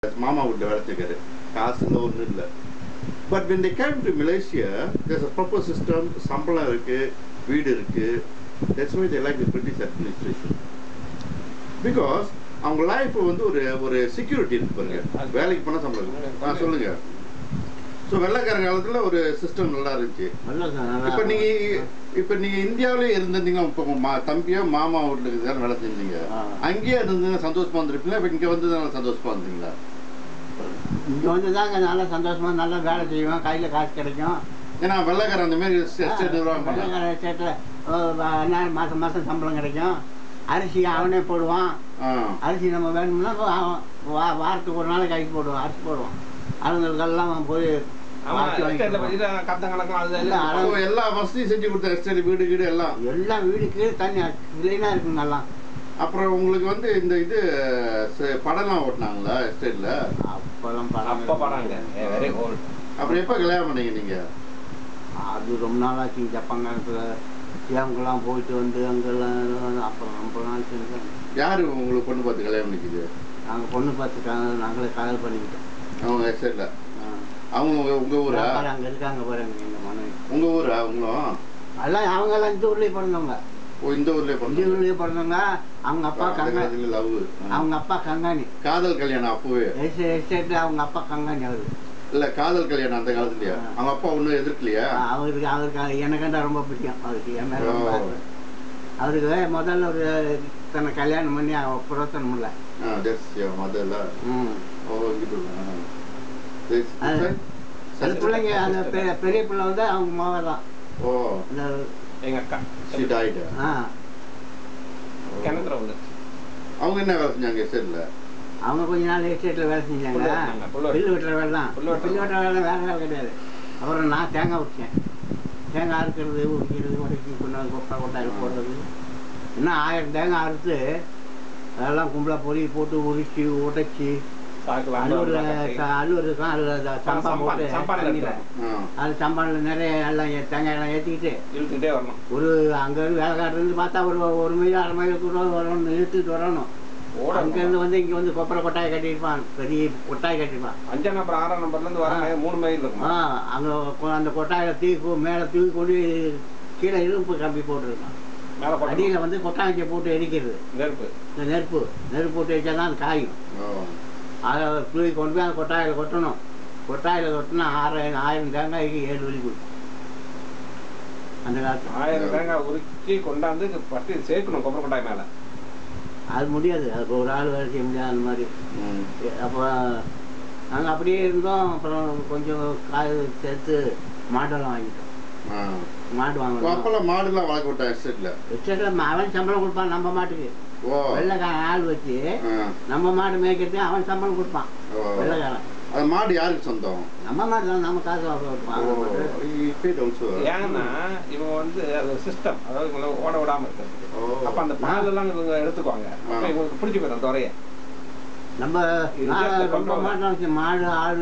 மாமா வீட்டில் வேலை செய்கிறாரு காசு இல்லை ஒன்றும் இல்லை but when they came to Malaysia there's a proper system சம்பளம் இருக்கு வீடு இருக்கு that's why they like the British administration because அவங்க லைஃப் வந்து ஒரு ஒரு செக்யூரிட்டி இருக்கு பாருங்க வேலைக்கு போனால் சம்பளம் இருக்கு. ஆ சொல்லுங்க ஸோ வெள்ளைக்கார காலத்தில் ஒரு சிஸ்டம் நல்லா இருந்துச்சு இப்போ நீங்க இப்போ நீங்க இந்தியாவிலே இருந்திருந்தீங்க இப்போ உங்க மா தம்பியோ மாமா வீட்டுக்கு தான் வேலை செஞ்சீங்க ஆ. அங்கேயே இருந்து சந்தோஷமா இருந்திருப்பீங்களா இப்போ இங்க வந்து தான் சந்தோஷமா இருந்தீங்களா இங்கே வந்து தாங்க நல்லா சந்தோஷமா நல்லா வேலை செய்வோம் கையில் காசு கிடைக்கும் ஏன்னா வெள்ளைக்காரன் அந்த மாதிரி ஸ்டேட் நிர்வாகம் பண்ணலாம் வெள்ளைக்கார ஸ்டேட்டில் என்ன மாதம் மாதம் சம்பளம் கிடைக்கும் அரிசி அவனே போடுவான் ஆ அரிசி நம்ம வேணும்னா இப்போ அவன் வா வாரத்துக்கு ஒரு நாளைக்கு அரிசி போடுவான் அரிசி போடுவான் ஆளுங்களுக்கெல்லாம் போய் ஆமா வாங்கி வாங்கிட்டு எஸ்டேட்ல வருவான். பத்தி கத்த கணக்கம் அது இது. இல்ல, ஆனா- அப்போ எல்லா வசதியும் செஞ்சு கொடுத்த எஸ்டேட் வீடு வீடு எல்லாம் எல்லாம் வீடு கீழே தண்ணி கிளீனாக இருக்குங்க எல்லாம் அப்புறம் உங்களுக்கு வந்து இந்த இது ச- படம்லாம் ஓட்டினாங்களா எஸ்டேட்ல அப்போல்லாம் படம் அப்ப படாங்க வெரி ஓல்ட் அப்புறம் எப்போ கல்யாணம் பண்ணீங்க நீங்க அது ரொம்ப நாள் ஆச்சு ஜப்பாங்காலத்தில் சியாமுக்கெல்லாம் போயிட்டு வந்து அங்கெல்லாம் அப்புறம் ரொம்ப நாள் செஞ்சு யாரு உங்களுக்கு பொண்ணு பார்த்து கல்யாணம் பண்ணிக்குது நாங்கள் பொண்ணு பார்த்துட்டாங்க நாங்களே காதல் பண்ணிக்கிட்டோம் அவங்க எஸ்டேட்ல ஆ. அவங்க உங்க உங்க ஊரா பாரு, அங்க இருக்காங்க பாருங்க எங்க மனைவி உங்க ஊரா அவங்களும் எல்லாம் அவங்க எல்லாம் இந்த ஊர்லயே பிறந்தவங்க ஓ இந்த ஊர்லயே இந்த பண்ணீங்க ஊர்லயே பிறந்தவங்க அவங்க அப்பா அந்த கங்கா காலத்துல லவ் அவங்க அப்பா கங்காணி காதல் கல்யாணம் அப்பவே எஸ்டே- எஸ்டேட்ல அவங்க அப்பா கங்காணி அவரு இல்ல காதல் கல்யாணம் அந்த காலத்துலயா ஆ. அவங்க அப்பா ஒண்ணும் எதிர்க்கலையா அவருக்கு அவருக்கு எனக்குண்டா ரொம்ப பிடிக்கும் அவருக்கு என் மேல ரொம்ப ஓ. ஆசை. அவருக்கு முதல்ல ஒரு தன்னை கல்யாணம் பண்ணி அவ புரோத்தனம் இல்லை ஜஸ்ட் மதர்ல ம் ஓ இங்கிட்டு ஆ. This- this அது- side? அந்த பிள்ளைங்க அந்த பெரிய பெரிய பிள்ளை வந்து அவங்க மக தான் ஓ அந்த எங்க அக்கா she died ஆ கிணத்துல வந்து அவங்க என்ன வேலை செஞ்சாங்க எஸ்டேட்ல அவங்க கொஞ்ச நாள் எஸ்டேட்ல வேலை செஞ்சாங்க புல்லு வெட்டினாங்க, புல்லு பில்லு வெட்டுற வேலை தான் புல்லு வெட்டுற பில்லு வெட்டுற வேலை வேற வேலை கிடையாது அப்புறம் நான் தேங்காய் உரிச்சேன் தேங்காய் அறுக்கிறது உரிக்கிறது உடைக்கி கொண்டாந்து கொட்டை கொட்டாயில் போடுறது இன்னும் ஆயிரம் தேங்காய் அறுத்து அதெல்லாம் கும்பலாக பொறி போட்டு உரிச்சு உடைச்சி சாக்குல அழுவுற அம்பா அழுவுறதுக்கும் அதில் சம்பா போட்டு சம்பான் தண்ணியில. ஆ. அது சம்பானில் நிறைய எல்லாம் ஏ- தேங்காய் எல்லாம் ஏற்றிக்கிட்டு இழுத்துக்கிட்டே வரணும் ஒரு அங்கேருந்து வேலைக்காட்டிலேருந்து பார்த்தா ஒரு ஒரு மைல் அரை மைல் கூட வரணும் இழுத்துட்டு வரணும் ஓடணும் அங்கேருந்து வந்து இங்கே வந்து கொப்பரை கொட்டாயை கட்டியிருப்பான் பெரிய கொட்டாய் கட்டியிருப்பான் அஞ்சாம் நம்பர் ஆறாம் நம்பர்ல இருந்து வர மூணு மைல் இருக்கும் ஆ அங்கே அந்த கொட்டாயில தூக்கி மேலே தூக்கி கொண்டு கீழே இரும்பு கம்பி போட்டுருக்கான் மேல போட்டு அடியில் வந்து கொட்டாங்கச்சியை போட்டு எரிக்கிறது நெருப்பு இந்த நெருப்பு நெருப்பு போட்டு வச்சா தான் அது காயும் ஓ. அதை தூக்கி கொண்டு போய் அந்த கொட்டாயில் கொட்டணும் கொட்டாயில் கொட்டினா ஆறாயிரம் ஆயிரம் தேங்காய்க்கு ஏழு வலி கொடுக்கும் அந்த காலத்தில் ஆயிரம் தேங்காய் உருக்கி கொண்டாந்து பட்டி சேர்க்கணும் கொப்பரை கொட்டாய் மேல அது முடியாது அதுக்கு ஒரு ஆள் வேலை செய்ய முடியாது அந்த மாதிரி ம். அப்போ நாங்கள் அப்படியே இருந்தோம் அப்புறம் கொஞ்சம் காய் சேர்த்து மாடெல்லாம் வாங்கிட்டோம் ஆ. மாடு ஓ, வாங்கணும் அப்பெல்லாம் மாடுலாம் வளர்க்க விட்டா எஸ்டேட்ல எக்ஸ்ட்ரா அவன் சம்பளம் கொடுப்பான் நம்ம மாட்டுக்கு ஓ வெள்ளைக்காரன் ஆள் வச்சு ஆ. நம்ம மாடு மேய்க்கிறதுக்கு அவன் சம்பளம் கொடுப்பான் ஓ. வெள்ளைக்காரன் அது மாடு யாருக்கு சொந்தம் நம்ம மாடு தான் நம்ம காசு வாங்க ஓ கொடுப்பான் இப்போ also. ஏன்னா இவங்க வந்து அது சிஸ்டம் அதாவது இவங்களை ஓட விடாம இருக்கிறது ஓ. அப்ப அந்த பால் எல்லாம் இவங்க எடுத்துக்குவாங்க அப்ப ஆ. இவங்களுக்கு பிடிச்சி போயிடும் துறைய நம்ம இது நான் just ரொம்ப control. மாட்டோம் வச்சு மாடு ஆடு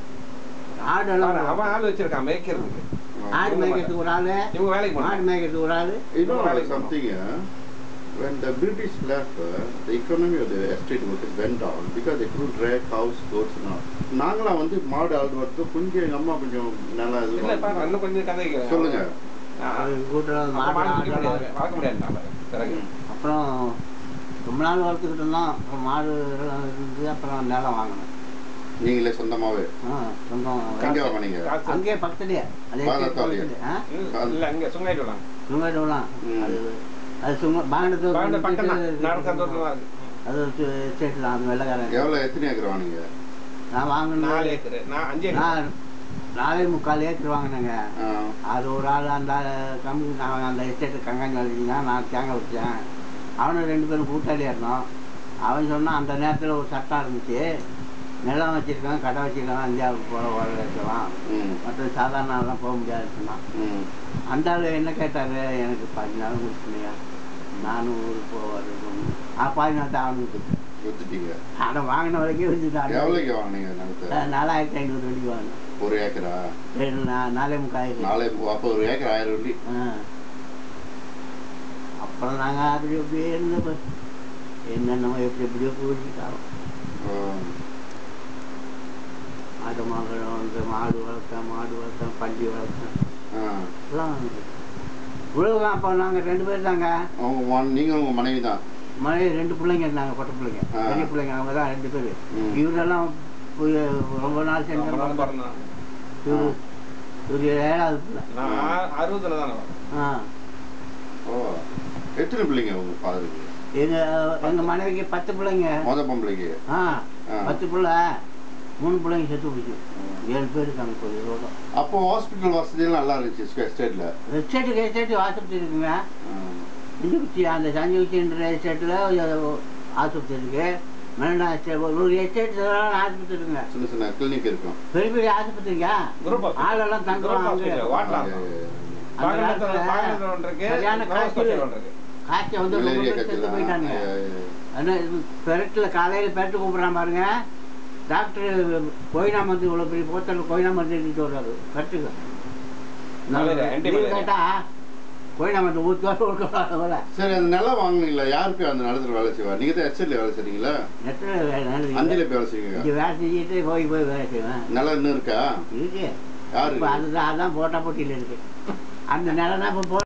ஆடெல்லாம் அவன் ஆள் வச்சிருக்கான் மேய்க்கிறதுக்கு ஆடு மேய்க்கிறதுக்கு ஒரு ஆளு இவங்க வேலைக்கு மாடு போனாங்க மேய்க்கிறதுக்கு ஒரு ஆளு You know வேலைக்கு something, uh, when the British left, uh, the economy of the estate workers went down because they couldn't drag cows, goats and all. நாங்களாம் வந்து மாடு ஆடு வரது கொஞ்சம் எங்க அம்மா கொஞ்சம் நல்லா இது இல்ல பாருங்க வாங்குவாங்க. இன்னும் கொஞ்சம் கதை கேக்குறேன். சொல்லுங்க ஆ, அது கூட்டுறது அப்ப மாடு மாடு ஆடு பிடிக்க எல்லாம் முடியாது. வளர்க்க முடியாதுட்டாங்க பிறகு அப்புறம் ரொம்ப நாள் வளர்த்துக்கிட்டு இருந்தோம் அப்புறம் மாடு எல்லாம் இருந்து அப்புறம் நிலம் வாங்கினோம் நீங்களே சொந்தமாவே ஆ சொந்தம் எங்க வாங்கினீங்க காசு. அங்கேயே பக்கத்துலயே அதே பாலத்தாலயே? ஆ இல்ல, இல்ல இங்க சுங்காயிட்டு விடலாம் சுங்கடலாம் ம். அது அது சுங்க பாண்டத்தூர் பாண்ட பக்கம் தான் நடக்க தூரத்துல தான் இருக்கு அது ஸ்டேட் தான் அது வெள்ளக்காரன் எவ்வளவு எத்தனை ஏக்கர் வாங்கினீங்க நான் நாலு வாங்கினேன் ஏக்கர் நான் அஞ்சு ஏக்கர் நான் நாலே முக்கால் ஏக்கர் வாங்கினேங்க ஆ. அது ஒரு ஆள் அந்த கம்பெனி நான் அந்த எஸ்டேட்டு கங்காணி வளர்த்தீங்கன்னா நான் தேங்காய் வச்சேன் அவனும் ரெண்டு பேரும் கூட்டாளியாக இருந்தோம் அவன் சொன்னான் அந்த நேரத்தில் ஒரு சட்டம் இருந்துச்சு நிலம் வச்சிருக்கான் கடை வச்சிருக்கான் இந்தியாவுக்கு போகிற வர வைக்கலாம் ம், மற்ற சாதாரண ஆள்லாம் போக முடியாதுன்னு சொன்னான் ம். அந்த ஆள் என்ன கேட்டார் எனக்கு பாதி நாள் கொடுத்துனியா நானும் ஊருக்கு போவார் ஆ பாதி நாள் தான் அவனுக்கு வித்துட்டீங்க ஆனால் வாங்கின வரைக்கும் வச்சுட்டான் எவ்வளவுக்கு வாங்கினீங்க நிலத்தை நாலாயிரத்தி ஐநூறு வரைக்கும் வாங்கினேன் ஒரு ஏக்கரா ரெண்டு நா- நாலே முக்கால் ஏக்கர். நாலே அப்போ ஒரு ஏக்கர் ஆயிரம் வெள்ளி ஆ. அப்புறம் நாங்கள் அப்படி அப்படியே இருந்தோம் என்னென்னமோ எப்படி எப்படியோ போயிட்டாலும் ஆ. மகள் வந்து மாடு வளர்த்தேன் மாடு வளர்த்தேன் பள்ளி வளர்த்தேன் ஆ. எல்லாம் உழவுதான் அப்போ நாங்கள் ரெண்டு பேர் தாங்க அவங்க மன- நீங்க உங்க மனைவி தான் மனைவி ரெண்டு பிள்ளைங்க இருந்தாங்க பொட்டை பிள்ளைங்க ஆ. பெரிய பிள்ளைங்க அவங்க தான் ரெண்டு பேர் ம். இவரெல்லாம் போய் ரொம்ப நாள் ரொம்ப செஞ்சு நாள் பிறந்தான். இவரு இவரு ஏழாவது பிள்ளை நான் ஆ- அறுபதுல தானே வரேன். ஆ ஓ எத்தனை பிள்ளைங்க உங்க ஃபாதருக்கு எங்க எங்க மனைவிக்கு பத்து பிள்ளைங்க மொத பொம்பளைக்கு ஆ ஆ. பத்து பிள்ளை மூணு பிள்ளைங்க செத்து போச்சு ஏழு பேர் இருக்காங்க இப்போ இதோட அப்போ ஹாஸ்பிட்டல் வசதியெல்லாம் நல்லா இருந்துச்சு எஸ்டேட்ல எஸ்டேட்டுக்கு எஸ்டேட்டு ஆஸ்பத்திரி இருக்குங்க இஞ்சிக்குச்சி அந்த சஞ்சிக்குச்சின்ற எஸ்டேட்டில் ஆஸ்பத்திரி இருக்கு மெலண்டா எஸ்டேட் ஒரு எஸ்டேட் ஆஸ்பத்திரி இருக்குங்க சின்ன சின்ன கிளினிக் இருக்கும் பெரிய பெரிய ஆஸ்பத்திரிங்க Group hospital. ஆளெல்லாம் Group தங்குவாங்க hospital. அங்கே வாட்டலாம். அந்த பாகலத்துல- காலத்துல பாகலத்துல ஒன்று இருக்கு, சரியான நோஸ் காய்ச்சல். ஹாஸ்பிட்டல் ஒன்று இருக்கு. காய்ச்சல் வந்து ரொம்ப மலேரியா பேர் செத்து காய்ச்சல் போயிட்டாங்க ஆனால் பெரட்டில் காலையில் பெரட்டு கூப்பிட்றான் பாருங்க டாக்டர் கோயினா மருந்து இவ்வளோ பெரிய போத்தல் கோயினா மருந்து எடுத்துட்டு வர்றாரு பெரட்டுக்கு மலேரியா, anti malaria. கேட்டா கோயினா மருந்து ஊற்றுவாரு கொடுக்க சரி அந்த நிலம் வாங்குனீங்களா யாருக்கு அந்த நிலத்துல வேலை செய்வா நீங்க தான் எஸ்டேட்ல வேலை செய்றீங்களா நெட்டில் வேலை அஞ்சில போய் வேலை செய்வீங்க இங்கே வேலை செஞ்சுட்டு போய் போய் வேலை செய்வேன் நிலம் இன்னும் இருக்கா இருக்கு யாரு இப்போ அதுதான் அதான் போட்டா போட்டியில் இருக்கு அந்த நிலம் தான் இப்போ